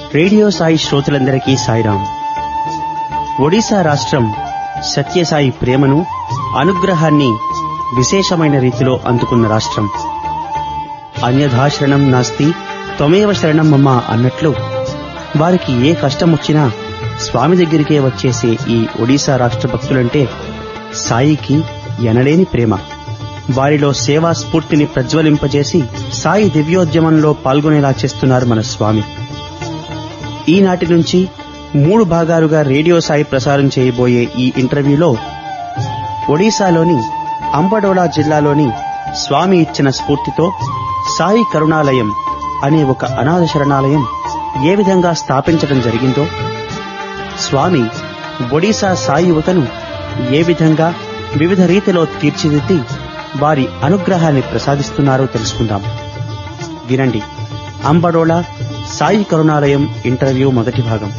Radio Sai శ్రోతలందరికీ సాయిరాం ఒడిశా రాష్ట్రం సత్యసాయి ప్రేమను అనుగ్రహాన్ని విశేషమైన రీతిలో అందుకున్న రాష్ట్రం అన్యథా శరణం నాస్తి త్వమేవ శరణం మమ్మ అన్నట్లు వారికి ఏ కష్టం వచ్చినా స్వామి దగ్గరికే వచ్చేసే ఈ ఒడిశా రాష్ట్ర భక్తులంటే సాయికి ఎనలేని ప్రేమ వారిలో సేవా స్ఫూర్తిని ప్రజ్వలింపజేసి సాయి దివ్యోద్యమంలో పాల్గొనేలా చేస్తున్నారు మన స్వామి ఈనాటి నుంచి మూడు భాగాలుగా రేడియో సాయి ప్రసారం చేయబోయే ఈ ఇంటర్వ్యూలో ఒడిశాలోని అంబడోలా జిల్లాలోని స్వామి ఇచ్చిన స్ఫూర్తితో సాయి కరుణాలయం అనే ఒక అనాథ శరణాలయం ఏ విధంగా స్థాపించడం జరిగిందో స్వామి ఒడిశా సాయి యువతను ఏ విధంగా వివిధ రీతిలో తీర్చిదిద్ది వారి అనుగ్రహాన్ని ప్రసాదిస్తున్నారో తెలుసుకుందాం వినండి అంబడోళ సాయి కరుణాలయం ఇంటర్వ్యూ మొదటి భాగం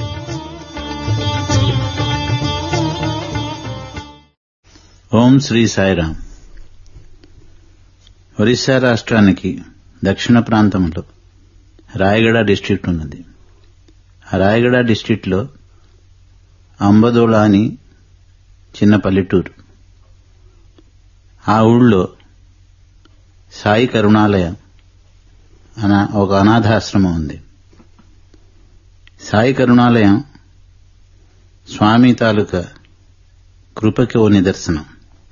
ఓం శ్రీ సాయిరాం ఒరిస్సా రాష్ట్రానికి దక్షిణ ప్రాంతంలో రాయగడ డిస్ట్రిక్ట్ ఉన్నది ఆ రాయగడ డిస్ట్రిక్ట్లో అంబదోళ అని చిన్న పల్లెటూరు ఆ ఊళ్ళో సాయి కరుణాలయం అన ఒక అనాథాశ్రమం ఉంది సాయి కరుణాలయం స్వామి తాలూకా కృపకి ఓ నిదర్శనం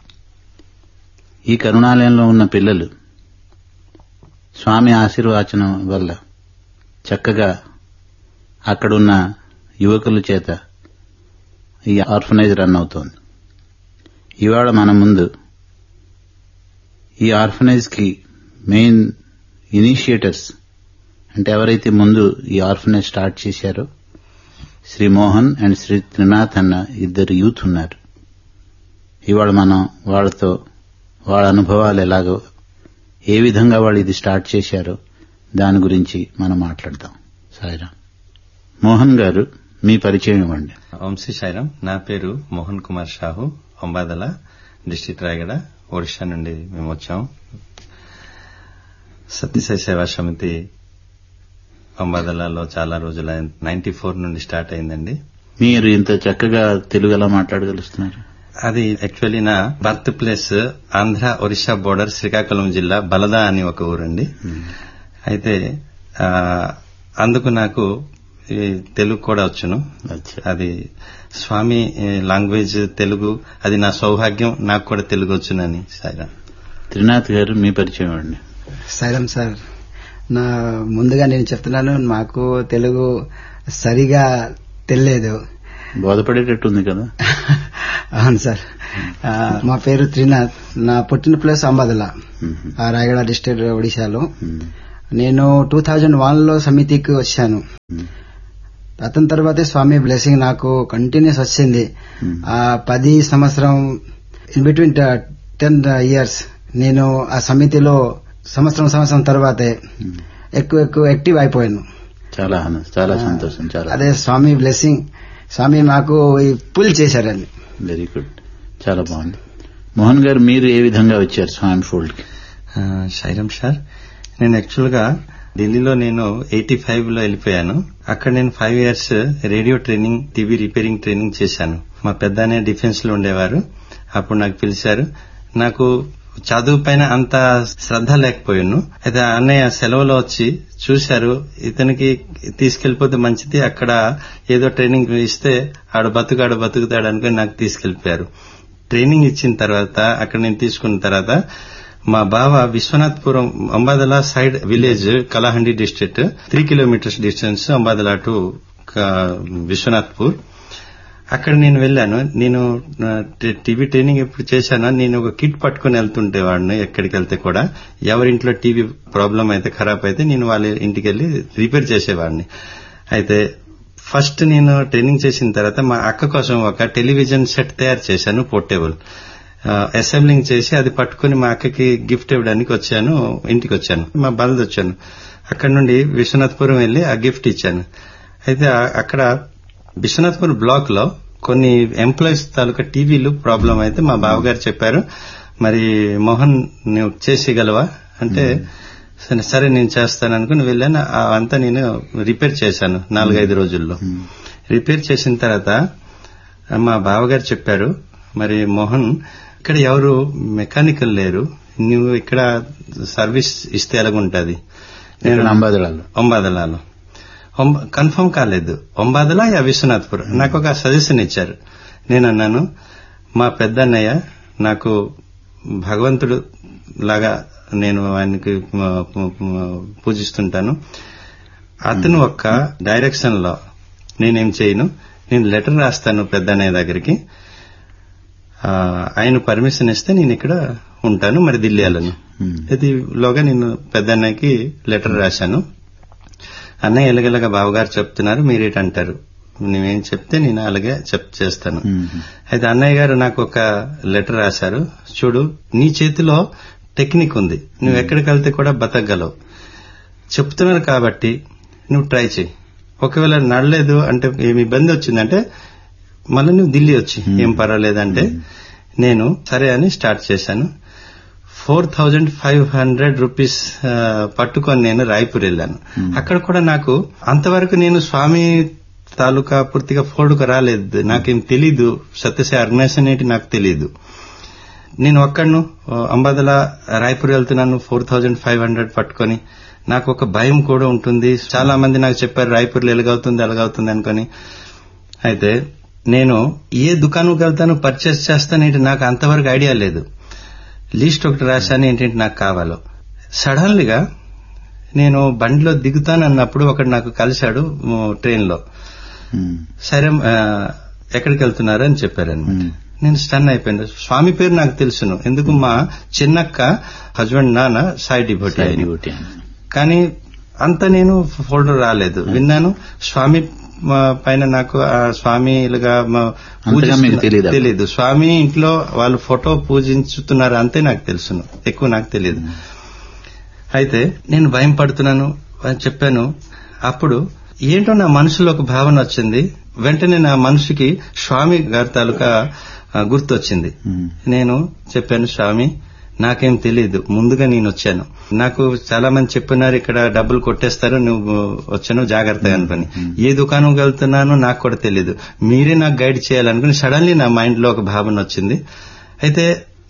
ఈ కరుణాలయంలో ఉన్న పిల్లలు స్వామి ఆశీర్వాచనం వల్ల చక్కగా అక్కడున్న యువకుల చేత ఈ ఆర్ఫనైజ్ రన్ అవుతోంది ఇవాళ మన ముందు ఈ ఆర్ఫనైజ్కి మెయిన్ ఇనిషియేటర్స్ అంటే ఎవరైతే ముందు ఈ ఆర్ఫనైజ్ స్టార్ట్ చేశారో శ్రీ మోహన్ అండ్ శ్రీ త్రినాథ్ అన్న ఇద్దరు యూత్ ఉన్నారు ఇవాళ మనం వాళ్ళతో వాళ్ళ అనుభవాలు ఎలాగో ఏ విధంగా వాళ్ళు ఇది స్టార్ట్ చేశారో దాని గురించి మనం మాట్లాడదాం సాయిరాం మోహన్ గారు మీ పరిచయం ఇవ్వండి ఓం శ్రీ సాయిరాం నా పేరు మోహన్ కుమార్ షాహు అంబాదల డిస్టిక్ రాయగడ ఒడిషా నుండి మేము వచ్చాం సత్యసాయి సేవా సమితి అంబాదలలో చాలా రోజుల నైన్టీ ఫోర్ నుండి స్టార్ట్ అయిందండి మీరు ఇంత చక్కగా తెలుగు ఎలా మాట్లాడగలుగుతున్నారు అది యాక్చువల్లీ నా birth place Andhra Orissa border Srikakulam జిల్లా బలదా అని ఒక ఊరండి అయితే ఆ, అందుకు నాకు ఈ తెలుగు కూడా వచ్చును అచ్చా. అది స్వామి ఏ, లాంగ్వేజ్ తెలుగు అది నా సౌభాగ్యం నాకు కూడా తెలుగు వచ్చునని సాయిరా త్రినాథ్ గారు మీ పరిచయం ఇవ్వండి సైరం సార్ నా ముందుగా నేను చెప్తున్నాను మాకు తెలుగు సరిగా తెలియదు బోధపడేటట్టుంది కదా అవును సార్ ఆ, మా పేరు త్రినాథ్ నా పుట్టిన ప్లేస్ అంబాదల మ్మ్. ఆ రాయగడ డిస్ట్రిక్ట్ ఒడిశాలో మ్మ్. నేను టూ థౌజండ్ వన్ లో సమితికి వచ్చాను మ్మ్. అతని తర్వాతే స్వామి బ్లెస్సింగ్ నాకు కంటిన్యూస్ వచ్చింది మ్మ్. ఆ పది సంవత్సరం ఇన్ బిట్వీన్ టెన్ ఇయర్స్ నేను ఆ సమితిలో సంవత్సరం సంవత్సరం తర్వాతే మ్మ్. ఎక్కువ ఎక్కువ యాక్టివ్ అయిపోయాను చాలా ఆనందం చాలా సంతోషం చాలా అదే స్వామి బ్లెస్సింగ్ స్వామి మాకు ఈ పుల్ చేశారండి వెరీ గుడ్ చాలా బాగుంది మోహన్ గారు మీరు ఏ విధంగా వచ్చారు స్వామి ఫోల్డ్ కి ఆ, సాయిరాం సార్ నేను యాక్చువల్ గా ఢిల్లీలో నేను ఎయిటీ ఫైవ్ లో వెళ్ళిపోయాను అక్కడ నేను five years radio training TV repairing training చేశాను మా పెద్దనే డిఫెన్స్ లో ఉండేవారు అప్పుడు నాకు పిలిచారు నాకు చదువు పైన అంత శ్రద్ధ లేకపోయాను అయితే ఆ అన్నయ్య సెలవులో వచ్చి చూశారు ఇతనికి తీసుకెళ్లిపోతే మంచిది అక్కడ ఏదో ట్రైనింగ్ ఇస్తే ఆడు బతుకాడు బతుకుతాడు అనుకుని నాకు తీసుకెళ్లిపోయారు ట్రైనింగ్ ఇచ్చిన తర్వాత అక్కడ నేను తీసుకున్న తర్వాత మా బావ Vishwanathpuram Ambadala side village Kalahandi district three kilometres distance Ambadala to క- విశ్వనాథ్పూర్ అక్కడ నేను వెళ్ళాను నేను నా టి- టీవీ ట్రైనింగ్ ఎప్పుడు చేశానో నేను ఒక కిట్ పట్టుకుని వెళ్తుంటే వాడిని ఎక్కడికి వెళ్తే కూడా ఎవరింట్లో టీవీ ప్రాబ్లం అయితే ఖరాబ్ అయితే నేను వాళ్ళ ఇంటికి వెళ్ళి రిపేర్ చేసేవాడిని అయితే ఫస్ట్ నేను ట్రైనింగ్ చేసిన తర్వాత మా అక్క కోసం ఒక టెలివిజన్ సెట్ తయారు చేశాను పోర్టేబుల్ అసెంబ్లింగ్ చేసి అది పట్టుకుని మా అక్కకి గిఫ్ట్ ఇవ్వడానికి వచ్చాను ఇంటికి వచ్చాను మా బలది వచ్చాను అక్కడ నుండి విశ్వనాథ్పురం వెళ్లి ఆ గిఫ్ట్ ఇచ్చాను అయితే ఆ- అక్కడ విశ్వనాథ్పురం బ్లాక్ లో కొన్ని ఎంప్లాయీస్ తాలూకా టీవీలు ప్రాబ్లం అయితే మా బావగారు చెప్పారు మరి మోహన్ నువ్వు చేసేయగలవా అంటే సరే సరే నేను చేస్తాను అనుకుని వెళ్ళాను ఆ అంతా నేను రిపేర్ చేశాను నాలుగైదు రోజుల్లో రిపేర్ చేసిన తర్వాత మా బావగారు చెప్పారు మరి మోహన్ ఇక్కడ ఎవరు మెకానికల్ లేరు నువ్వు ఇక్కడ సర్వీస్ ఇస్తే ఎలాగుంటది ఇక్కడ అంబాదళాలో ఒంబాదలాలో కన్ఫర్మ్ కాలేదు ఒంబాదలా యా విశ్వనాథ్పురం నాకు ఒక సజెషన్ ఇచ్చారు నేను అన్నాను మా పెద్దన్నయ్య నాకు భగవంతుడు లాగా నేను ఆయనకి మ- మ- మ- పూజిస్తుంటాను అతను ఒక్క డైరెక్షన్ లో నేనేం చేయను నేను లెటర్ రాస్తాను పెద్దన్నయ్య దగ్గరికి ఆ, ఆయన పర్మిషన్ ఇస్తే నేను ఇక్కడ ఉంటాను మరి ఢిల్లీ వెళ్ళను Hmm. ఇది లోగా నేను పెద్దన్నయ్యకి లెటర్ రాశాను అన్నయ్య ఎలగలగా బావగారు చెప్తున్నారు మీరేటంటారు నువ్వేం చెప్తే నేను అలాగే చెప్ చేస్తాను Hmm. అయితే అన్నయ్య గారు నాకు ఒక లెటర్ రాశారు చూడు నీ చేతిలో టెక్నిక్ ఉంది నువ్వు ఎక్కడికి వెళ్తే కూడా బతకగలవు చెప్తున్నారు కాబట్టి నువ్వు ట్రై చేయి ఒకవేళ నడలేదు అంటే ఏమి ఇబ్బంది వచ్చిందంటే మళ్ళీ నువ్వు ఢిల్లీ వచ్చి ఏం పర్వాలేదంటే నేను సరే అని స్టార్ట్ చేశాను four thousand five hundred rupees ఆ, పట్టుకొని నేను రాయ్పూర్ వెళ్ళాను అక్కడ కూడా నాకు అంతవరకు నేను స్వామి తాలూకా పూర్తిగా ఫోర్డుకు రాలేదు నాకేం తెలీదు సత్యసాయి ఆర్గనైజేషన్ ఏంటి నాకు తెలీదు నేను ఒక్కడును అంబాదల రాయ్పూర్ వెళ్తున్నాను ఫోర్ థౌజండ్ ఫైవ్ హండ్రెడ్ పట్టుకొని నాకు ఒక భయం కూడా ఉంటుంది చాలా మంది నాకు చెప్పారు రాయ్పూర్లో ఎలాగవుతుంది ఎలాగవుతుంది అనుకొని అయితే నేను ఏ దుకాణంకి వెళ్తాను పర్చేస్ చేస్తానేంటి నాకు అంతవరకు ఐడియా లేదు లిస్ట్ ఒకటి రాశాను ఏంటంటే నాకు కావాలో సడన్లీ గా నేను బండిలో దిగుతాను అన్నప్పుడు ఒకడు నాకు కలిశాడు ట్రైన్ లో Hmm. సరే ఆ, ఎక్కడికి వెళ్తున్నారు అని చెప్పారనమాట Hmm. నేను స్టన్ అయిపోయాను స్వామి పేరు నాకు తెలుసును ఎందుకు మా చిన్నక్క హస్బెండ్ నాన్న సాయి డిభోటి సాయి ఆయన. డివోటీ అని. కానీ అంత నేను ఫోల్డర్ రాలేదు విన్నాను స్వామి మా పైన నాకు ఆ స్వామిలుగా మా అంతగా పూజిస్తున్న- మీకు తెలీదా? తెలీదు స్వామి ఇంట్లో వాళ్ళు ఫోటో పూజించుతున్నారు అంతే నాకు తెలుసును ఎక్కువ నాకు తెలియదు అయితే నేను భయం పడుతున్నాను అని చెప్పాను అప్పుడు ఏంటో నా మనసులో ఒక భావన వచ్చింది వెంటనే నా మనసుకి స్వామి గారి తాలూకా ఆ, గుర్తొచ్చింది Hmm. నేను చెప్పాను స్వామి నాకేం తెలియదు ముందుగా నేను వచ్చాను నాకు చాలా మంది చెప్పినారు ఇక్కడ డబ్బులు కొట్టేస్తారు నువ్వు వచ్చాను జాగ్రత్తగా అనుకుని ఏ దుకాణంకి వెళ్తున్నానో నాకు కూడా తెలియదు మీరే నాకు గైడ్ చేయాలనుకుని సడన్లీ నా మైండ్ లో ఒక భావన వచ్చింది అయితే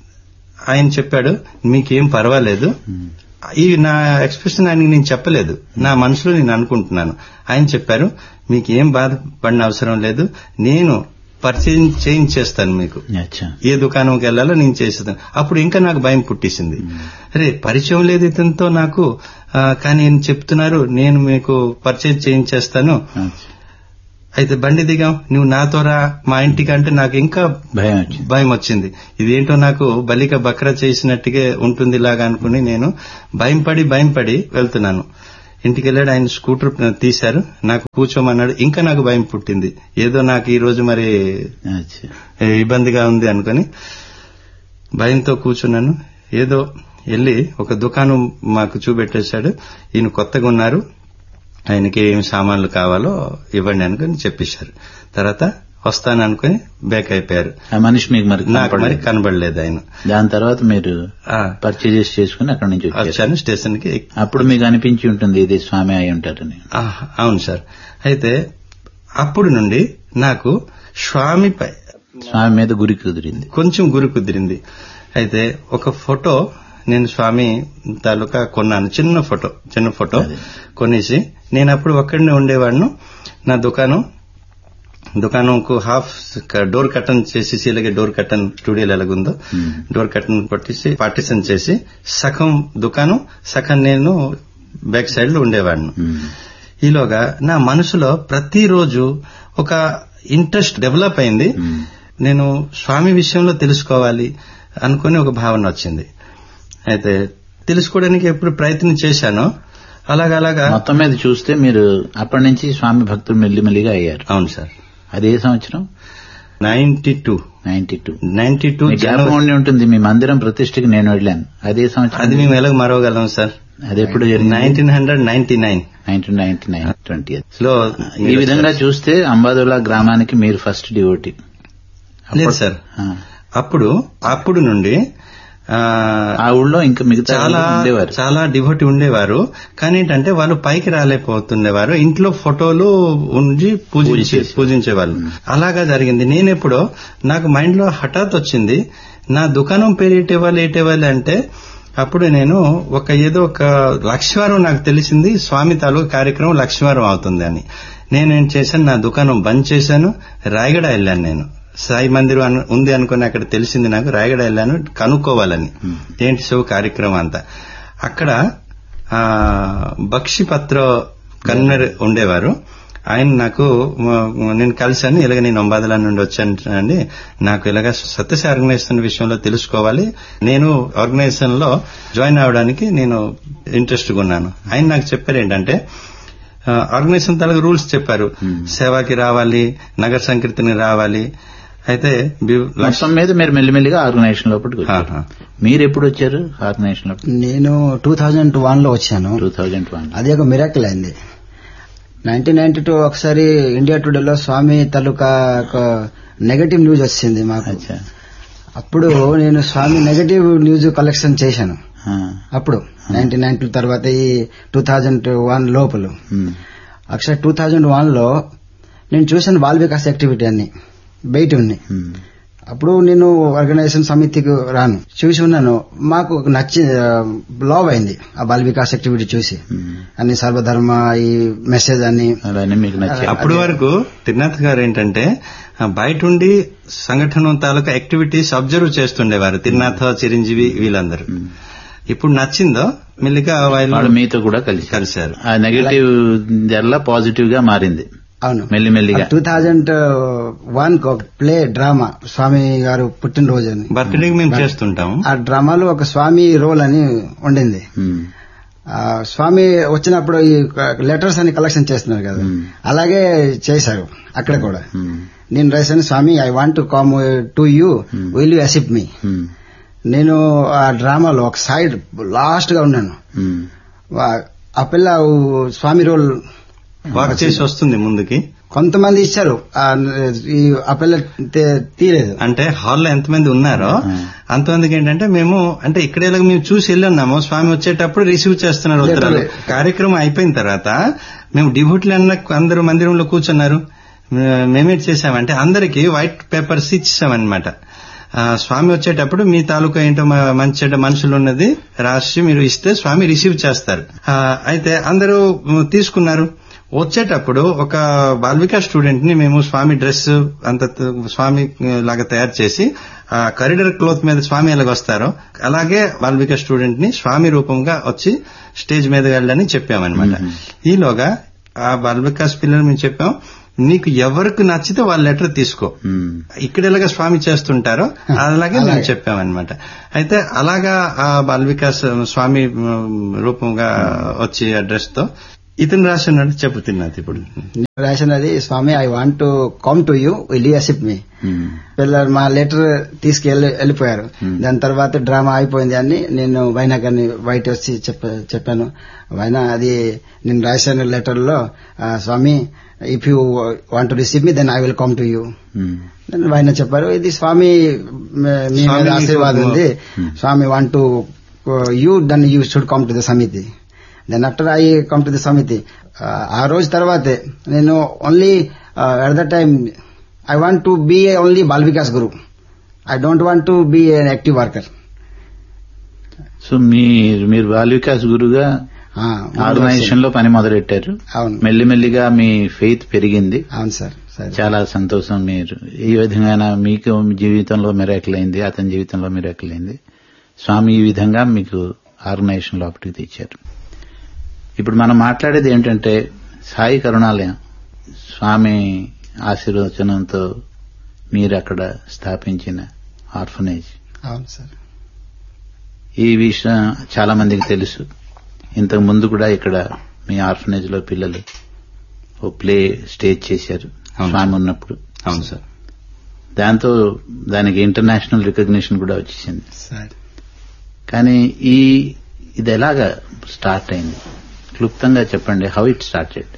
ఆయన చెప్పాడు మీకేం పర్వాలేదు ఈ నా ఎక్స్ప్రెషన్ ఆయనకి నేను చెప్పలేదు నా మనసులో నేను అనుకుంటున్నాను ఆయన చెప్పారు మీకు ఏం బాధపడిన అవసరం లేదు నేను పరిచయం చేయించేస్తాను మీకు అచ్చా ఏ దుకాణంకి వెళ్ళాలో నేను చేసేదాను అప్పుడు ఇంకా నాకు భయం పుట్టేసింది అరే పరిచయం లేదు ఇతనితో నాకు ఆ, కానీ ఈయన చెప్తున్నారు నేను మీకు పరిచయం చేయించేస్తాను అచ్చా. అయితే బండి దిగాం నువ్వు నాతో రా మా ఇంటికి అంటే నాకు ఇంకా భయం వచ్చింది భయం వచ్చింది ఇదేంటో నాకు బలిక బక్రా చేసినట్టుగా ఉంటుంది ఇలాగా అనుకుని నేను భయం పడి భయం పడి వెళ్తున్నాను ఇంటికి వెళ్ళాడు ఆయన స్కూటర్ తీశారు నాకు కూర్చోమన్నాడు ఇంకా నాకు భయం పుట్టింది ఏదో నాకు ఈ రోజు మరి అచ్చా ఏ, ఇబ్బందిగా ఉంది అనుకుని భయంతో కూర్చున్నాను ఏదో వెళ్ళి ఒక దుకాణం మాకు చూపెట్టేశాడు ఈయన కొత్తగా ఉన్నారు ఆయనకి ఏం సామాన్లు కావాలో ఇవ్వండి అనుకుని చెప్పేశారు తర్వాత వస్తాను అనుకుని బ్యాక్ అయిపోయారు ఆ మనిషి మీకు మరి నాకు మరి కనపడలేదు. కనబడలేదు ఆయన దాని తర్వాత మీరు ఆ, పర్చేజెస్ చేసుకుని అక్కడి నుంచి వచ్చారు వచ్చాను స్టేషన్ కి అప్పుడు మీకు అనిపించి ఉంటుంది ఇది స్వామి అయి ఉంటారని ఆ, అవును సార్ అయితే అప్పుడు నుండి నాకు స్వామిపై స్వామి మీద గురి కుదిరింది కొంచెం గురి కుదిరింది అయితే ఒక ఫోటో నేను స్వామి తాలూకా కొన్నాను చిన్న ఫోటో చిన్న ఫోటో అదే. కొనేసి నేను అప్పుడు ఒక్కడినే ఉండేవాడిను నా దుకాణం దుకాణంకు హాఫ్ డోర్ కట్టన్ చేసేసి ఇలాగే డోర్ కట్టన్ స్టూడియోలో ఎలాగుందో Hmm. డోర్ కట్టన్ పట్టేసి పార్టిషన్ చేసి సగం దుకాణం సగం నేను బ్యాక్ సైడ్ లో ఉండేవాడిని ఉమ్. ఈలోగా నా మనసులో ప్రతిరోజు ఒక ఇంట్రెస్ట్ డెవలప్ అయింది ఉమ్. నేను స్వామి విషయంలో తెలుసుకోవాలి అనుకుని ఒక భావన వచ్చింది అయితే తెలుసుకోవడానికి ఎప్పుడు ప్రయత్నం చేశానో అలాగలాగా మొత్తం మీద చూస్తే మీరు అప్పటి నుంచి స్వామి భక్తులు మెల్లిమెల్లిగా అయ్యారు అవును సార్ అదే సంవత్సరం ninety two ninety two ninety two జ్ఞాపకం ఉండి ఉంటుంది మీ మందిరం ప్రతిష్ఠకి నేను వెళ్ళాను అదే అది సంవత్సరం మేము ఎలాగ మరవగలం సార్ అది ఎప్పుడు జరిగింది nineteen hundred ninety nine nineteen ninety nine twenty లో ఈ విధంగా చూస్తే అంబాదుల్లా గ్రామానికి మీరు ఫస్ట్ డివోటీ లేదు సార్ అప్పుడు అప్పుడు నుండి ఆ, ఆ ఊళ్ళో ఇంకా మిగతా చాలా వాళ్ళు ఉండేవారు చాలా డివోటి ఉండేవారు కానీ ఏంటంటే వాళ్ళు పైకి రాలేకపోతుండేవారు ఇంట్లో ఫోటోలు ఉండి పూజించే పూజించేవాళ్ళు అలాగా జరిగింది నేనెప్పుడో నాకు మైండ్ లో హఠాత్ వచ్చింది నా దుకాణం పేరు ఏటేవాలి ఏటేవాలి అంటే అప్పుడు నేను ఒక ఏదో ఒక లక్ష్మీవారం నాకు తెలిసింది స్వామి తాలూకు కార్యక్రమం లక్ష్మీవారం అవుతుంది అని నేనేం చేశాను నా దుకాణం బంద్ చేశాను రాయగడ వెళ్ళాను నేను సాయి మందిరం అను- ఉంది అనుకుని అక్కడ తెలిసింది నాకు రాయగడ వెళ్ళాను కనుక్కోవాలని ఏంటి శివ కార్యక్రమం అంతా అక్కడ ఆ బక్షిపత్ర కన్నర్ ఉండేవారు ఆయన నాకు మ- నేను కలిశాను ఇలాగ నేను ఒంబాదల నుండి వచ్చానండి నాకు ఇలాగ సత్యసాయి ఆర్గనైజేషన్ విషయంలో తెలుసుకోవాలి నేను ఆర్గనైజేషన్ లో జాయిన్ అవడానికి నేను ఇంట్రెస్ట్ ఉన్నాను ఆయన నాకు చెప్పారు ఏంటంటే ఆ, ఆర్గనైజేషన్ తాలూకు రూల్స్ చెప్పారు సేవాకి రావాలి నగర సంకీర్తనకి రావాలి అయితే బి- లక్ష- మొత్తం మీద మీరు మెల్లిమెల్లిగా ఆర్గనైజేషన్ లోపలికి వచ్చారు ఆహా. మీరు ఎప్పుడు వచ్చారు ఆర్గనైజేషన్ లోపలికి నేను టూ థౌజండ్ వన్ లో వచ్చాను టూ థౌజండ్ వన్ అది ఒక మిరాకిల్ అయింది నైన్టీన్ నైన్టీ టూ ఒకసారి ఇండియా టుడేలో స్వామి తాలూకా ఒక నెగటివ్ న్యూస్ వచ్చింది మాకు అచ్చా అప్పుడు నేను స్వామి నెగటివ్ న్యూస్ కలెక్షన్ చేశాను ఆ, అప్పుడు నైన్టీన్ నైన్టీ తర్వాత ఈ టూ థౌజండ్ వన్ లోపల ఉమ్, అక్షర టూ థౌజండ్ వన్ లో నేను చూశాను బాల్ వికాస్ యాక్టివిటీ అన్ని బయట ఉన్నాయి ఉమ్, అప్పుడు నేను ఆర్గనైజేషన్ సమితికి రాను చూసి ఉన్నాను మాకు నచ్చి లావ్ అయింది ఆ బాల్ వికాస్ యాక్టివిటీ చూసి ఉమ్. అన్ని సర్వధర్మ ఈ మెసేజ్ అన్ని అలానే మీకు నచ్చాయి అప్పటి వరకు తిరునాథ్ గారు ఏంటంటే ఆ, బయట ఉండి సంఘటన తాలూకా యాక్టివిటీస్ అబ్జర్వ్ చేస్తుండేవారు తిరునాథ్ చిరంజీవి వీళ్ళందరూ ఇప్పుడు నచ్చిందో మెల్లిగా వాళ్ళు వాళ్ళు మీతో కూడా కలిసి కలిశారు ఆ నెగటివ్ జల్లా పాజిటివ్ గా మారింది అవును మెల్లిమెల్లిగా two thousand one play drama Swami గారు పుట్టినరోజు అని బర్త్డే మేము చేస్తుంటాము ఆ డ్రామాలో ఒక స్వామి రోల్ అని ఉండింది ఉమ్, ఆ స్వామి వచ్చినప్పుడు ఈ లెటర్స్ అని కలెక్షన్ చేస్తున్నారు కదా Hmm. అలాగే చేశారు అక్కడ కూడా ఉమ్, నేను రాశాను Swami I want to come to you Hmm. Will you accept me ఉమ్, నేను ఆ డ్రామాలో ఒక సైడ్ లాస్ట్ గా ఉన్నాను ఉమ్. వా- ఆ పిల్ల స్వామి రోల్ వాక్ చేసి వస్తుంది ముందుకి కొంతమంది ఇచ్చారు ఆ ఈ ఆ పిల్ల తే- తీయలేదు అంటే హాల్లో ఎంతమంది ఉన్నారో అంతమందికి ఏంటంటే మేము అంటే ఇక్కడ ఇలాగ మేము చూసి వెళ్ళన్నాము స్వామి వచ్చేటప్పుడు రిసీవ్ చేస్తున్నారు ఉత్తరాలు Letter. కార్యక్రమం అయిపోయిన తర్వాత మేము డిబుట్లు అన్న అందరూ మందిరంలో కూర్చున్నారు మే- మేమేం చేసామంటే అందరికి వైట్ పేపర్స్ ఇచ్చామన్నమాట ఆ, స్వామి వచ్చేటప్పుడు మీ తాలూకా ఏంటో మ- మంచి చెడ్డ మనుషులు ఉన్నది రాసి మీరు ఇస్తే స్వామి రిసీవ్ చేస్తారు ఆ, అయితే అందరూ మ్, తీసుకున్నారు వచ్చేటప్పుడు ఒక బాల్వికా స్టూడెంట్ ని మేము స్వామి డ్రెస్ అంత త- స్వామి ఆ, లాగా తయారు చేసి ఆ కరిడర్ క్లోత్ మీద స్వామి ఎలాగ వస్తారో అలాగే బాల్వికా స్టూడెంట్ ని స్వామి రూపంగా వచ్చి స్టేజ్ మీద వెళ్ళని చెప్పామన్నమాట ఈలోగా ఆ బాల్వికాస్ పిల్లలు మేము చెప్పాం నీకు ఎవరికి నచ్చితే వాళ్ళ లెటర్ తీసుకో ఉమ్. ఇక్కడ ఎలాగ స్వామి చేస్తుంటారో అలాగే మేము అలాగే. చెప్పామన్నమాట అయితే అలాగా ఆ బాల్ వికాస్ స్వామి మ్, రూపంగా వచ్చి అడ్రస్ తో ఇతను రాస్తున్నాడు చెప్పు తిన్నది ఇప్పుడు నేను రాసినది Swami I want to come to you will you accept me ఉమ్. పిల్లలు మా లెటర్ తీసుకెళ్లి వెళ్ళిపోయారు Hmm. దాని తర్వాత డ్రామా అయిపోయింది అని నేను వైనా గారిని బయట వచ్చి చెప్ప చెప్పాను వైనా అది నేను రాశాను లెటర్ లో ఆ, Swami if you want to receive me then I will come to you ఉమ్. వైనా చెప్పారు ఇది స్వామి మే- మీ స్వామి మీద మీకు- ఆశీర్వాదం ఉంది Hmm. Swami want to you then you should come to the samiti then after I come to the samiti ఆ రోజు తర్వాతే నేను only at the time I want to be only Bal Vikas guru I don't want to be an active worker so మీరు మీరు ball Vikas గురుగా organisation లో పని మొదలెట్టారు అవును మెల్లిమెల్లిగా మీ ఫెయిత్ పెరిగింది అవును సార్ సరే చాలా సంతోషం మీరు ఈ విధంగా మీకు మీ జీవితంలో మిరాకిలైంది అతని జీవితంలో మిరాకిలైంది స్వామి ఈ విధంగా మీకు ఆర్గనైజేషన్ లోపలికి తెచ్చారు ఇప్పుడు మనం మాట్లాడేది ఏంటంటే సాయి కరుణాలయం స్వామి ఆశీర్వచనంతో మీరు అక్కడ స్థాపించిన ఆర్ఫనేజ్ అవును సార్ ఈ విషయం చాలా మందికి తెలుసు ఇంతకు ముందు కూడా ఇక్కడ మీ ఆర్ఫనేజ్ లో పిల్లలు ఓ ప్లే స్టేజ్ చేశారు అవును. స్వామి ఉన్నప్పుడు అవును సార్ దాంతో దానికి ఇంటర్నేషనల్ రికగ్నిషన్ కూడా వచ్చేసింది సార్ కానీ ఈ ఇది ఎలాగా స్టార్ట్ అయింది క్లుప్తంగా చెప్పండి హౌ ఇట్ స్టార్టెడ్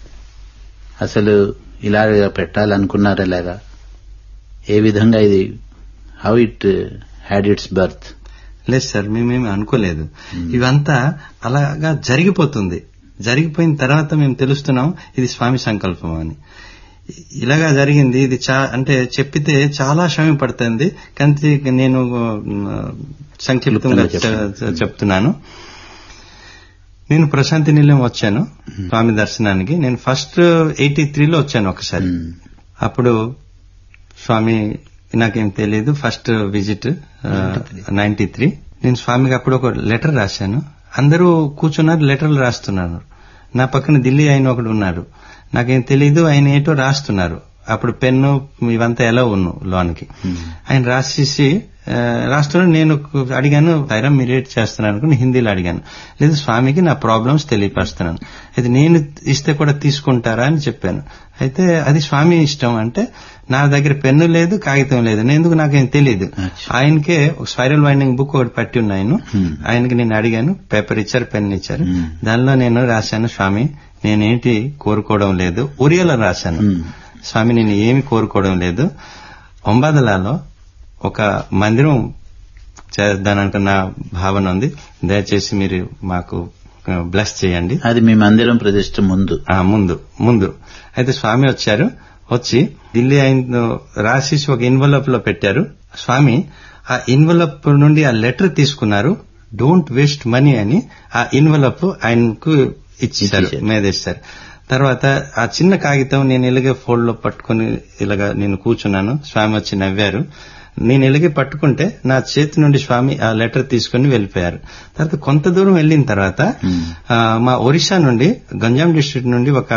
అసలు ఇలాగ పెట్టాలనుకున్నారు ఎలాగా ఏ విధంగా ఇది how it had its birth లేదు సార్ మేమేమి అనుకోలేదు ఇవంతా అలాగా జరిగిపోతుంది జరిగిపోయిన తర్వాత మేము తెలుస్తున్నాం ఇది స్వామి సంకల్పం అని ఇలాగా జరిగింది ఇది చా అంటే చెప్పితే చాలా శ్రమ పడుతుంది కానీ నేను మ్, సంక్షిప్తంగా చె- చెప్తున్నాను నేను ప్రశాంతి నిలయం వచ్చాను స్వామి దర్శనానికి నేను ఫస్ట్ ఎయిటీ త్రీలో వచ్చాను ఒకసారి అప్పుడు స్వామి నాకేం తెలియదు ఫస్ట్ విజిట్ నైన్టీ త్రీ నేను స్వామికి అప్పుడు ఒక లెటర్ రాశాను అందరూ కూర్చున్నారు లెటర్లు రాస్తున్నారు నా పక్కన ఢిల్లీ ఆయన ఒకడు ఉన్నారు నాకేం తెలియదు ఆయన ఏంటో రాస్తున్నారు అప్పుడు పెన్ను ఇవంతా ఎలా ఉన్ను లోనికి ఆయన రాసేసి ఆ, రాస్తున్నారు నేను అడిగాను ఐరం మీరేట్ చేస్తున్నాను అనుకుని హిందీలో అడిగాను లేదు స్వామికి నా ప్రాబ్లమ్స్ తెలియపరుస్తున్నాను అయితే నేను ఇస్తే కూడా తీసుకుంటారా అని చెప్పాను అయితే అది స్వామి ఇష్టం అంటే నా దగ్గర పెన్ను లేదు కాగితం లేదు నేను ఎందుకు నాకేం తెలియదు అచ్చా. ఆయనకే ఒక స్పైరల్ వైండింగ్ బుక్ ఒకటి పట్టి ఉన్నాయను ఆయనకి నేను అడిగాను పేపర్ ఇచ్చారు పెన్ ఇచ్చారు Hmm. దానిలో నేను రాశాను స్వామి నేనేంటి కోరుకోవడం లేదు ఒరియాలో రాశాను Hmm. స్వామి నేను ఏమి కోరుకోవడం లేదు ఒంబాదలాలో ఒక మందిరం చేద్దాననుకున్న భావన ఉంది దయచేసి మీరు మాకు బ్లెస్ చేయండి అది మీ మందిరం ప్రతిష్ట ముందు ఆ ముందు ముందు అయితే స్వామి వచ్చారు వచ్చి ఢిల్లీ ఆయన రాసేసి ఒక ఇన్వలప్ లో పెట్టారు స్వామి ఆ ఇన్వలప్ నుండి ఆ లెటర్ తీసుకున్నారు డోంట్ వేస్ట్ మనీ అని ఆ ఇన్వలప్ ఆయనకు ఇచ్చారు ఇచ్చేశారు. మేదేశారు తర్వాత ఆ చిన్న కాగితం నేను ఇలాగే ఫోల్డ్ లో పట్టుకుని ఇలాగా నేను కూర్చున్నాను స్వామి వచ్చి నవ్వారు నేను ఇలాగే పట్టుకుంటే నా చేతి నుండి స్వామి ఆ లెటర్ తీసుకుని వెళ్ళిపోయారు తర్వాత కొంత దూరం వెళ్ళిన తర్వాత ఆ, మా ఒరిస్సా నుండి గంజాం డిస్ట్రిక్ట్ నుండి ఒక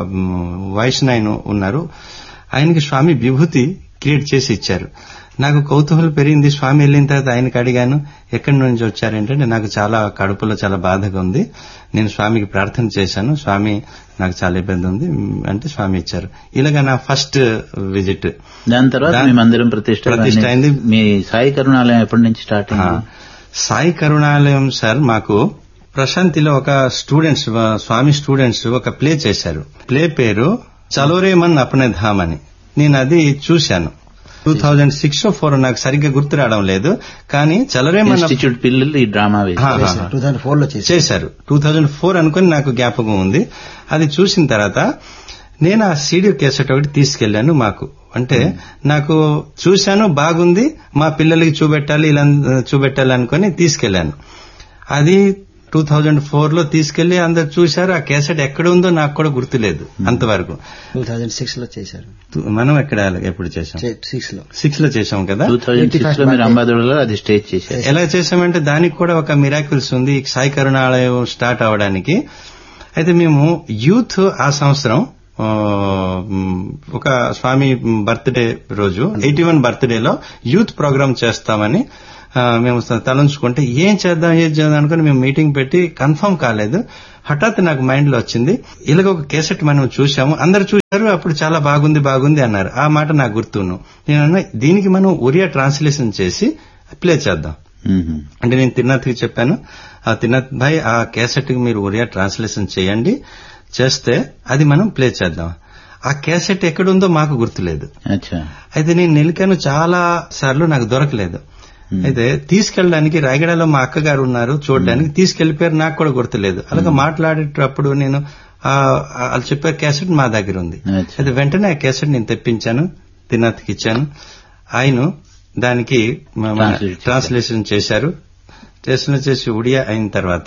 వైష్ణాయన ఉన్నారు ఆయనకి స్వామి విభూతి క్రియేట్ చేసి ఇచ్చారు నాకు కౌతూహలం పెరిగింది స్వామి వెళ్ళిన తర్వాత ఆయనకి అడిగాను ఎక్కడి నుంచి వచ్చారంటే నాకు చాలా కడుపులో చాలా బాధగా ఉంది నేను స్వామికి ప్రార్థన చేశాను స్వామి నాకు చాలా ఇబ్బంది ఉంది అంటే స్వామి ఇచ్చారు ఇలాగా నా ఫస్ట్ విజిట్ దాని తర్వాత దా- మీ మందిరం ప్రతిష్ట ప్రతిష్ట అయింది. మీ సాయి కరుణాలయం ఎప్పటి నుంచి స్టార్ట్ ఆ, అయింది సాయి కరుణాలయం సార్ మాకు ప్రశాంతిలో ఒక స్టూడెంట్స్ స్వామి స్టూడెంట్స్ ఒక ప్లే చేశారు ప్లే పేరు చలోరే మన్ అపనే ధామ్ అని నేను అది చూశాను టూ థౌజండ్ సిక్స్ ఫోర్ నాకు సరిగ్గా గుర్తు రావడం లేదు కానీ చలోరే మన్ ఇన్స్టిట్యూట్ పిల్లలు ఈ డ్రామా వేశారు ఆ, ఆ, ఆ. టూ థౌసండ్ ఫోర్ లో చేసి చేశారు టూ థౌజండ్ ఫోర్ అనుకుని నాకు జ్ఞాపకం ఉంది అది చూసిన తర్వాత నేను ఆ సీడీ కేసెట్ ఒకటి తీసుకెళ్లాను మాకు అంటే నాకు చూశాను బాగుంది మా పిల్లలకి చూపెట్టాలి ఇలా చూపెట్టాలి అనుకుని తీసుకెళ్లాను అది టూ థౌజండ్ ఫోర్ లో తీసుకెళ్లి అందరు చూశారు ఆ కేసెట్ ఎక్కడ ఉందో నాకు కూడా గుర్తులేదు అంతవరకు టూ థౌసండ్ సిక్స్ లో చేశారు మనం ఎక్కడ ఎప్పుడు చేసాం సిక్స్ లో సిక్స్ లో చేసాం కదా టూ థౌజండ్ సిక్స్ లో మీరు అంబాదూడలో అది స్టేజ్ చేశారు ఎలా చేసామంటే దానికి కూడా ఒక మిరాకిల్స్ ఉంది ఈ సాయి కరుణాలయం స్టార్ట్ అవడానికి అయితే మేము యూత్ ఆ సంవత్సరం ఆ, మ్, ఒక స్వామి బర్త్డే రోజు ఎయిటీ వన్ బర్త్డేలో యూత్ ప్రోగ్రామ్ చేస్తామని ఆ, మేము తలంచుకుంటే ఏం చేద్దాం ఏం చేద్దాం అనుకుని మేము మీటింగ్ పెట్టి కన్ఫర్మ్ కాలేదు హఠాత్ నాకు మైండ్ లో వచ్చింది ఇలాగ ఒక కేసెట్ మనం చూసాము అందరు చూశారు అప్పుడు చాలా బాగుంది బాగుంది అన్నారు ఆ మాట నాకు గుర్తును నేను అన్నా, దీనికి మనం ఒరియా ట్రాన్స్లేషన్ చేసి ప్లే చేద్దాం మ్మ్. అంటే నేను తిరునాథ్కి చెప్పాను ఆ తిరునాథ్ భాయ్ ఆ క్యాసెట్ కి మీరు ఒరియా ట్రాన్స్లేషన్ చేయండి చేస్తే అది మనం ప్లే చేద్దాం ఆ క్యాసెట్ ఎక్కడుందో మాకు గుర్తులేదు అచ్చా అయితే నేను నిలికాను చాలా సార్లు నాకు దొరకలేదు అయితే తీసుకెళ్ళడానికి రాయగడలో మా అక్కగారు ఉన్నారు చూడడానికి తీసుకెళ్లిపోయారు నాకు కూడా గుర్తులేదు అలాగే మాట్లాడేటప్పుడు నేను ఆ ఆ- వాళ్ళు చెప్పే క్యాసెట్ మా దగ్గర ఉంది అచ్చా. అయితే వెంటనే ఆ క్యాసెట్ నేను తెప్పించాను తిరునాథ్కి ఇచ్చాను ఆయన దానికి మ- మన Translate చేశారు. ట్రాన్స్లేషన్ చేశారు ట్రాన్స్లేషన్ చేసి ఉడియా అయిన తర్వాత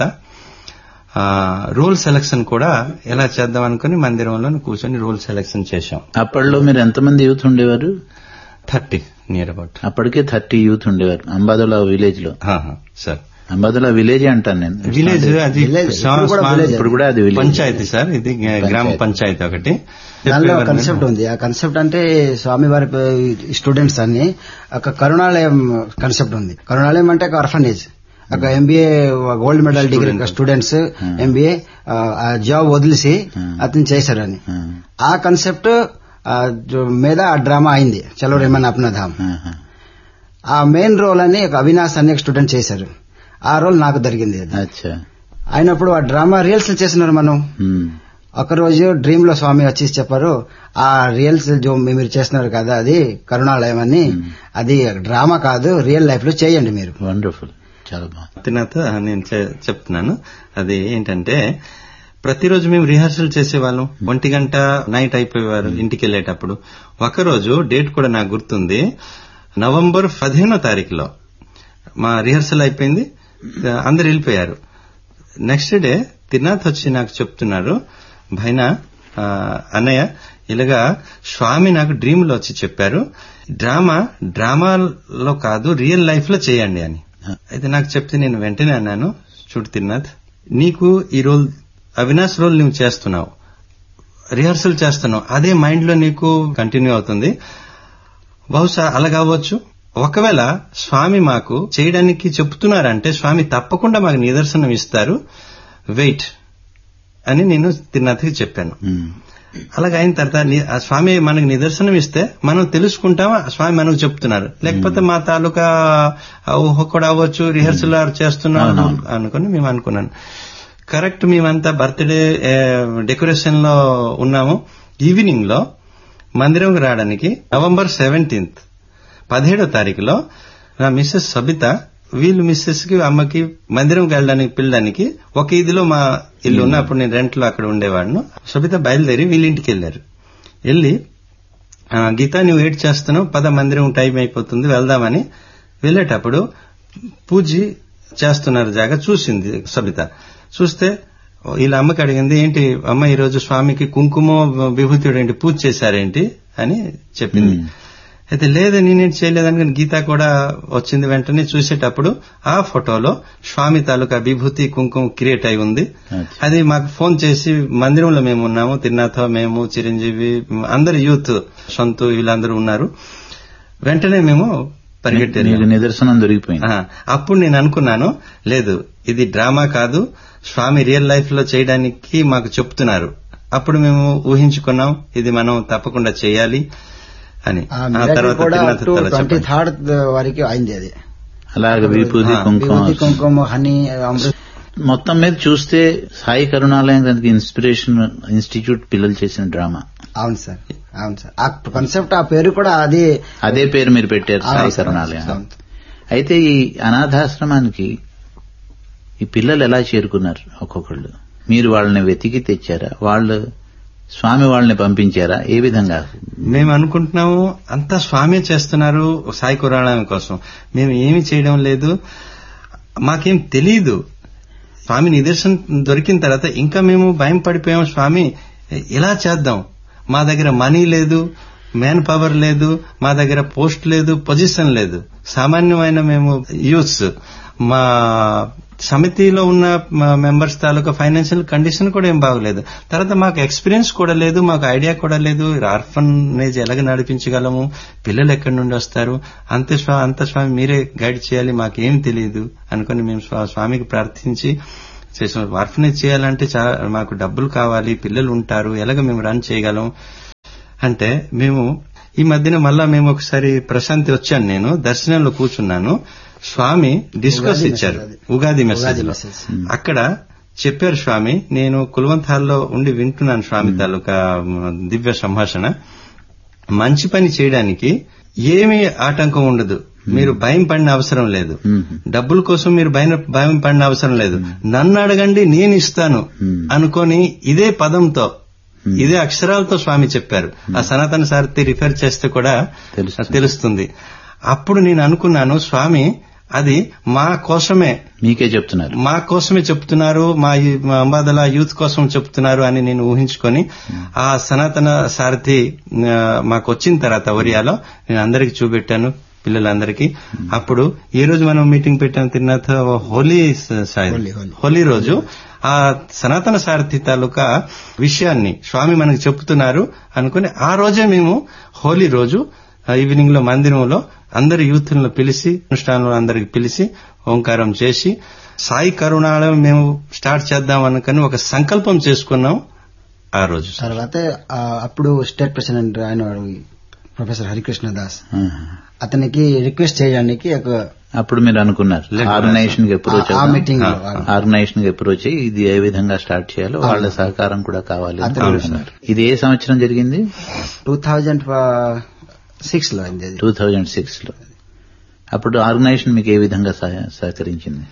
రోల్ సెలక్షన్ కూడా ఎలా చేద్దాం అనుకుని మందిరంలో కూర్చొని రోల్ సెలక్షన్ చేశాం అప్పట్లో మీరు ఎంతమంది యూత్ ఉండేవారు థర్టీ నియర్ అబౌట్ అప్పటికే థర్టీ యూత్ ఉండేవారు అంబాదోలా విలేజ్ లో సార్ అంబాదోలా విలేజ్ అంటాను నేను విలేజ్ అది Village. స్వా- ఇప్పుడు కూడా స్వా- village. ఇప్పుడు కూడా అది విలేజ్ పంచాయతీ సార్ ఇది గ్రామ పంచాయతీ. పంచాయతీ ఒకటి దానిలో చెప్పేవారు కన్సెప్ట్ నేను. ఉంది ఆ కన్సెప్ట్ అంటే స్వామి వారి స్టూడెంట్స్ అన్ని ఒక కరుణాలయం కన్సెప్ట్ ఉంది కరుణాలయం అంటే ఒక అర్ఫనేజ్ ఒక MBA gold medal degree Student. Students MBA job వదిలేసి Hmm. అతను చేశారని ఆ, ఆ కన్సెప్ట్ మీద ఆ డ్రామా అయింది చలో రేమన్ అప్నా ధామ్ ఆహా. ఆ మెయిన్ రోల్ అని ఒక అవినాష్ అనే స్టూడెంట్ చేశారు ఆ రోల్ నాకు దొరికింది అది అచ్చా అయినప్పుడు ఆ డ్రామా రియల్స్ చేస్తున్నారు మనం మ్మ్. ఒకరోజు డ్రీమ్ లో స్వామి వచ్చి చెప్పారు ఆ రియల్స్ జో మీరు చేస్తున్నారు కదా అది కరుణాలయం అని అది డ్రామా కాదు రియల్ లైఫ్ లో చేయండి మీరు వండర్ఫుల్ చాలా బాగుంది తినాత నేను చె- చెప్తున్నాను అది ఏంటంటే ప్రతిరోజు మేము రిహార్సల్ చేసేవాళ్ళం ఒంటి గంట నైట్ అయిపోయేవారు ఇంటికి వెళ్ళేటప్పుడు ఒకరోజు డేట్ కూడా నాకు గుర్తుంది నవంబర్ పదిహేనో తారీఖులో మా రిహార్సల్ అయిపోయింది అందరు వెళ్ళిపోయారు నెక్స్ట్ డే తిరునాథ్ వచ్చి నాకు చెప్తున్నారు భైనా ఆ, అన్నయ్య ఇలాగా స్వామి నాకు డ్రీమ్ లో వచ్చి చెప్పారు డ్రామా డ్రామాలో కాదు రియల్ లైఫ్ లో చేయండి అని అయితే నాకు చెప్తే నేను వెంటనే అన్నాను చూడు తిరునాథ్ నీకు ఈ రోల్ అవినాష్ రోల్ నువ్వు చేస్తున్నావు రిహార్సల్ చేస్తున్నావు అదే మైండ్ లో నీకు కంటిన్యూ అవుతుంది బహుశా అలా కావచ్చు ఒకవేళ స్వామి మాకు చేయడానికి చెప్తున్నారంటే స్వామి తప్పకుండా మాకు నిదర్శనం ఇస్తారు వెయిట్ అని నేను తిరునాథ్కి చెప్పాను ఉమ్. అలాగ అయిన తర్వాత ని- ఆ స్వామి మనకి నిదర్శనం ఇస్తే మనం తెలుసుకుంటాం ఆ స్వామి మనకు చెప్తున్నారు లేకపోతే మా తాలూకా ఆ ఊహ కూడా అవ్వచ్చు రిహర్సల్ చేస్తున్నాం అవునవును. అనుకుని మేము అనుకున్నాను కరెక్ట్ మేమంతా బర్త్డే డెకరేషన్ లో ఉన్నాము ఈవినింగ్ లో మందిరంకి రావడానికి నవంబర్ సెవెంటీన్త్ పదిహేడో తారీఖులో నా మిస్సెస్ సబిత వీళ్ళు మిస్సెస్ కి అమ్మకి మందిరంకి వెళ్ళడానికి పిల్లడానికి ఒక ఇదిలో మా ఇల్లు ఉన్న అప్పుడు నేను రెంట్ లో అక్కడ ఉండేవాడిను సబిత బయలుదేరి వీళ్ళ ఇంటికి వెళ్ళారు వెళ్ళి ఆ, గీత నువ్వు ఏడ్ చేస్తున్నావు పద మందిరం టైం అయిపోతుంది వెళ్దామని వెళ్ళేటప్పుడు పూజి చేస్తున్నారు జాగా చూసింది సబిత చూస్తే వీళ్ళ అమ్మకి అడిగింది ఏంటి అమ్మ ఈ రోజు స్వామికి కుంకుమ విభూతిడు ఏంటి పూజ చేశారేంటి అని చెప్పింది మ్మ్. అయితే లేదు నేనేం చేయలేదని కానీ గీత కూడా వచ్చింది వెంటనే చూసేటప్పుడు ఆ ఫోటోలో స్వామి తాలూకా విభూతి కుంకుమ క్రియేట్ అయి ఉంది అచ్చా. అది మాకు ఫోన్ చేసి మందిరంలో మేము ఉన్నాము తిరునాథ మేము చిరంజీవి అందరు యూత్ సొంతు వీళ్ళందరూ ఉన్నారు వెంటనే మేము పరిగెట్టారు నీకు నిదర్శనం దొరికిపోయింది ఆ, అప్పుడు నేను అనుకున్నాను లేదు ఇది డ్రామా కాదు స్వామి రియల్ లైఫ్ లో చేయడానికి మాకు చెప్తున్నారు అప్పుడు మేము ఊహించుకున్నాం ఇది మనం తప్పకుండా చేయాలి అని ఆ ఆ miracle తర్వాత కూడా తిరునాథ టు తర్వాత ట్వంటీ చెప్పండి. థర్డ్ వరకు అయింది అది అలాగే విభూతి ఆ, కుంకుమ విభూతి కుంకుమ హనీ అమృత్ మొత్తం మీద చూస్తే సాయి కరుణాలయం దానికి ఇన్స్పిరేషన్ ఇన్స్టిట్యూట్ పిల్లలు చేసిన డ్రామా అవును సార్ అవును సార్ ఆ కాన్సెప్ట్ ఆ పేరు కూడా అది అదే పేరు మీరు పెట్టారు అవును సాయి సార్, కరుణాలయం అవును. అయితే ఈ అనాథాశ్రమానికి ఈ పిల్లలు ఎలా చేరుకున్నారు ఒక్కొక్కళ్ళు మీరు వాళ్ళని వెతికి తెచ్చారా వాళ్ళు స్వామి వాళ్ళని పంపించారా ఏ విధంగా మేము అనుకుంటున్నాము అంతా స్వామి చేస్తున్నారు సాయి కురాణం కోసం మేము ఏమి చేయడం లేదు మాకేం తెలియదు స్వామి నిదర్శనం దొరికిన తర్వాత ఇంకా మేము భయం పడిపోయాం స్వామి ఎలా చేద్దాం మా దగ్గర మనీ లేదు మ్యాన్ పవర్ లేదు మా దగ్గర పోస్ట్ లేదు పొజిషన్ లేదు సామాన్యమైన మేము యూత్స్ మా సమితిలో ఉన్న మెంబర్స్ తాలూకా ఫైనాన్షియల్ కండిషన్ కూడా ఏం బాగలేదు తర్వాత మాకు ఎక్స్పీరియన్స్ కూడా లేదు మాకు ఐడియా కూడా లేదు ఆర్ఫనేజ్ ఎలాగ నడిపించగలము పిల్లలు ఎక్కడి నుండి వస్తారు అంతే స్వా అంత స్వామి మీరే గైడ్ చేయాలి మాకేం తెలియదు అనుకుని మేము స్వా- స్వామికి ప్రార్థించి చేసాం ఆర్ఫనేజ్ చేయాలంటే చా- మాకు డబ్బులు కావాలి పిల్లలు ఉంటారు ఎలాగ మేము రన్ చేయగలం అంటే మేము ఈ మధ్యన మళ్ళా మేము ఒకసారి ప్రశాంతి వచ్చాను నేను దర్శనంలో కూర్చున్నాను స్వామి డిస్కస్ ఉగాది ఇచ్చారు message అది. ఉగాది ఉగాది మెసేజ్ లో message. అక్కడ చెప్పారు స్వామి నేను కులవంత్ హాల్లో ఉండి వింటున్నాను స్వామి తాలూకా మ్, దివ్య సంభాషణ మంచి పని చేయడానికి ఏమీ ఆటంకం ఉండదు మీరు భయం పడిన అవసరం లేదు మ్మ్. డబ్బుల కోసం మీరు భయం భయం పడిన అవసరం లేదు నన్ను అడగండి నేను ఇస్తాను మ్మ్. అనుకొని ఇదే పదంతో ఇదే అక్షరాలతో స్వామి చెప్పారు ఆ సనాతన సారథి రిఫర్ చేస్తే కూడా తెలుస్తుంది. తెలుస్తుంది అప్పుడు నేను అనుకున్నాను స్వామి అది మా కోసమే మీకే చెప్తున్నారు మా కోసమే చెప్తున్నారు మా ఈ- మా అంబాదల యూత్ కోసం చెప్తున్నారు అని నేను ఊహించుకొని ఆ సనాతన సారథి ఆ, మాకు వచ్చిన తర్వాత ఒరియాలో నేను అందరికి చూపెట్టాను పిల్లలందరికీ అప్పుడు ఏ రోజు మనం మీటింగ్ పెట్టాం తిన్నాత హోలీ స- సాయి హోలీ, హోలీ. హోలీ రోజు ఆ సనాతన సారథి తాలూకా విషయాన్ని స్వామి మనకు చెప్తున్నారు అనుకుని ఆ రోజే మేము హోలీ రోజు ఆ ఈవినింగ్ లో మందిరంలో అందరి యూత్లను పిలిచి అనుష్ఠానంలో అందరికి పిలిచి ఓంకారం చేసి సాయి కరుణాలయం మేము స్టార్ట్ చేద్దాం అనుకుని ఒక సంకల్పం చేసుకున్నాం ఆ రోజు తర్వాత ఆ, అప్పుడు స్టేట్ ప్రెసిడెంట్ ఆయన వాడు ప్రొఫెసర్ హరికృష్ణ దాస్ ఆహా. అతనికి రిక్వెస్ట్ చేయడానికి ఒక అప్పుడు మీరు అనుకున్నారు లేదు. ఆర్గనైజేషన్ కి అప్రోచ్ ఆ మీటింగ్ లో ఆర్గనైజేషన్ కి అప్రోచ్ అయ్యి ఇది ఏ విధంగా స్టార్ట్ చేయాలో వాళ్ళ సహకారం కూడా కావాలి అని అతను అనుకున్నారు. ఇది ఏ సంవత్సరం జరిగింది టూ థౌజండ్ సిక్స్ లో అయింది అది టూ థౌజండ్ సిక్స్ లో అప్పుడు ఆర్గనైజేషన్ మీకు ఏ విధంగా సహ- సహకరించింది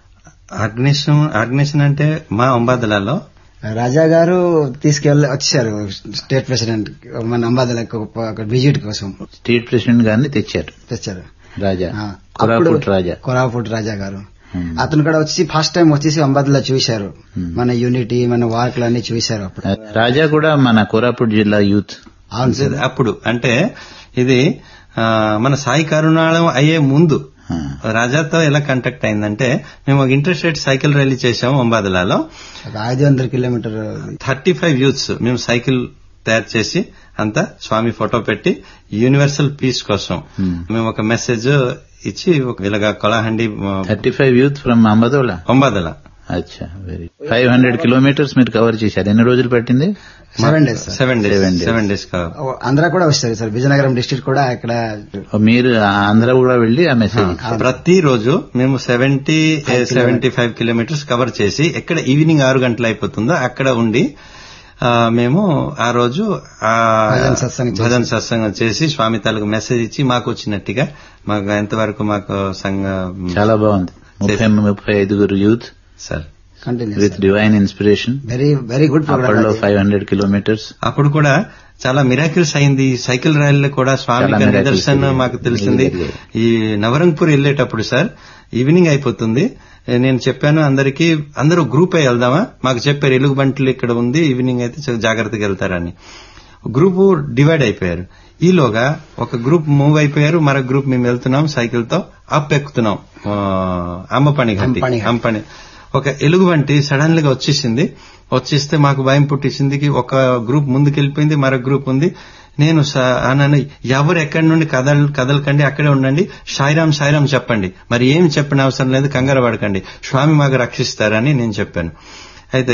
ఆర్గనైజేషన్ ఆర్గనైజేషన్ అంటే మా అంబాదలలో రాజా గారు తీసుకెళ్ళి వచ్చారు స్టేట్ ప్రెసిడెంట్ మన అంబాదలకు ఒక విజిట్ కోసం స్టేట్ ప్రెసిడెంట్ గారిని తెచ్చారు తెచ్చారు రాజా ఆ, కొరాపుట్ అప్పుడు రాజా కొరాపుట్ రాజా గారు Hmm. అతను కూడా వచ్చి ఫస్ట్ టైం వచ్చేసి అంబాద్లో చూశారు Hmm. మన యూనిటీ మన వార్క్లు అన్ని చూశారు అప్పుడు రాజా కూడా మన కోరాపుట్ జిల్లా యూత్ అవును సార్ అప్పుడు అంటే ఇది ఆ, మన సాయి కరుణాళం అయ్యే ముందు ఆ, రాజాతో ఎలా కాంటాక్ట్ అయిందంటే మేము ఒక ఇంటర్స్టేట్ సైకిల్ ర్యాలీ చేసాము అంబాదలలో ఒక ఐదు వందల కిలోమీటర్ థర్టీ ఫైవ్ యూత్స్ మేము సైకిల్ తయారు చేసి అంతా స్వామి ఫోటో పెట్టి యూనివర్సల్ పీస్ కోసం Hmm. మేము ఒక మెసేజ్ ఇచ్చి ఒక ఇలాగా Kalahandi thirty five youth from Ambadola Ambadala అచ్చా వెరీ ఫైవ్ హండ్రెడ్ కిలోమీటర్స్ మీరు కవర్ చేశారు ఎన్ని రోజులు పట్టింది seven days sir seven days Seven days. Seven days Andhra కూడా వస్తారు సార్ విజయనగరం డిస్ట్రిక్ట్ కూడా ఇక్కడ మీరు ఆంధ్ర కూడా వెళ్లి ఆ మెసేజ్ ప్రతి రోజు మేము seventy seventy five kilometres cover చేసి ఎక్కడ ఈవినింగ్ ఆరు గంటలు అయిపోతుందో అక్కడ ఉండి ఆ, మేము ఆ రోజు ఆ భజన సత్సంగం చేసి. భజన సత్సంగం చేసి స్వామి తాలూకు మెసేజ్ ఇచ్చి మాకు వచ్చినట్టుగా మాకు ఎంతవరకు మాకు సంఘ చాలా బాగుంది ముప్పై ముప్పై ఐదుగురు youth sir continue with divine inspiration very very good అప్పట్లో ప్రోగ్రామ్ ఫైవ్ హండ్రెడ్ కిలోమీటర్స్ అప్పుడు కూడా చాలా మిరాకిల్స్ అయింది ఈ సైకిల్ ర్యాలీలో కూడా స్వామి చాలా గారి miracles నిదర్శనం జరిగాయి. మాకు తెలిసింది జరిగాయి. ఈ నవరంగ్పూర్ వెళ్ళేటప్పుడు సార్ ఈవినింగ్ అయిపోతుంది నేను చెప్పాను అందరికి అందరూ గ్రూప్ అయి వెళ్దామా మాకు చెప్పారు ఎలుగు బంట్లు ఇక్కడ ఉంది ఈవినింగ్ అయితే చాలా జాగ్రత్తగా వెళ్తారని గ్రూప్ డివైడ్ అయిపోయారు ఈలోగా ఒక గ్రూప్ మూవ్ అయిపోయారు మరొక గ్రూప్ మేము వెళ్తున్నాం సైకిల్ తో అప్ ఎక్కుతున్నాం ఆ, అమ్మపని ఘాటి అంపని ఘాటి. అంపని ఒక ఎలుగు వంటి సడన్ గా వచ్చేసింది వచ్చేస్తే మాకు భయం పుట్టించింది కి ఒక గ్రూప్ ముందుకెళ్ళిపోయింది మరొక గ్రూప్ ఉంది నేను స- అన్నాను ఎవరు ఎక్కడి నుండి కదల కదలకండి అక్కడే ఉండండి సాయిరాం సాయిరాం చెప్పండి మరి ఏం చెప్పిన అవసరం లేదు కంగారు పడకండి స్వామి మాకు రక్షిస్తారని నేను చెప్పాను అయితే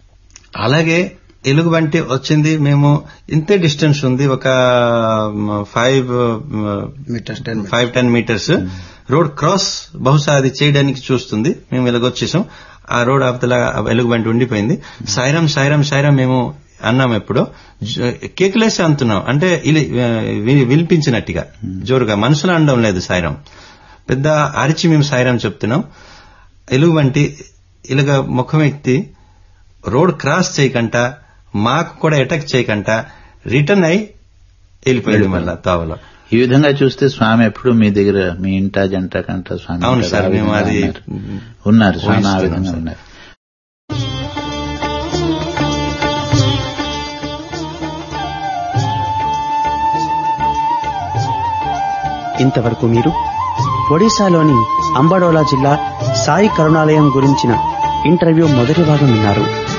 అలాగే ఎలుగుబంటి వచ్చింది మేము ఇంతే డిస్టెన్స్ ఉంది ఒక five metres ten five ten metres road cross బహుశా అది చేయడానికి చూస్తుంది మేము ఇలాగొచ్చేసాం ఆ రోడ్ అవతల ఎలుగుబంటి ఉండిపోయింది సాయిరాం సాయిరాం సాయిరాం మేము అన్నాం ఎప్పుడు జ- కేకులేసి అంటున్నాం అంటే ఇది, ఆ, వి- వినిపించినట్టుగా జోరుగా మనసులో అనడం లేదు సాయిరాం పెద్ద అరిచి మేము సాయిరాం చెప్తున్నాం ఎలుగుబంటి ఇలాగ ముఖం ఎత్తి రోడ్ క్రాస్ చేయకంట మాకు కూడా అటాక్ చేయకంట రిటర్న్ అయి వెళ్ళిపోయింది మళ్ళా తావలో ఈ విధంగా చూస్తే స్వామి ఎప్పుడు మీ దగ్గర మీ ఇంట జంట కంట స్వామి అవును ఉంటారు. సార్, ఆ మేము విధంగా అది ఉన్నారు. ఉన్నారు స్వామి ఆ ఊహిస్తున్నాం విధంగా సార్. ఉన్నారు ఇంతవరకు మీరు ఒడిశాలోని అంబడోలా జిల్లా సాయి కరుణాలయం గురించిన ఇంటర్వ్యూ మొదటి భాగం విన్నారు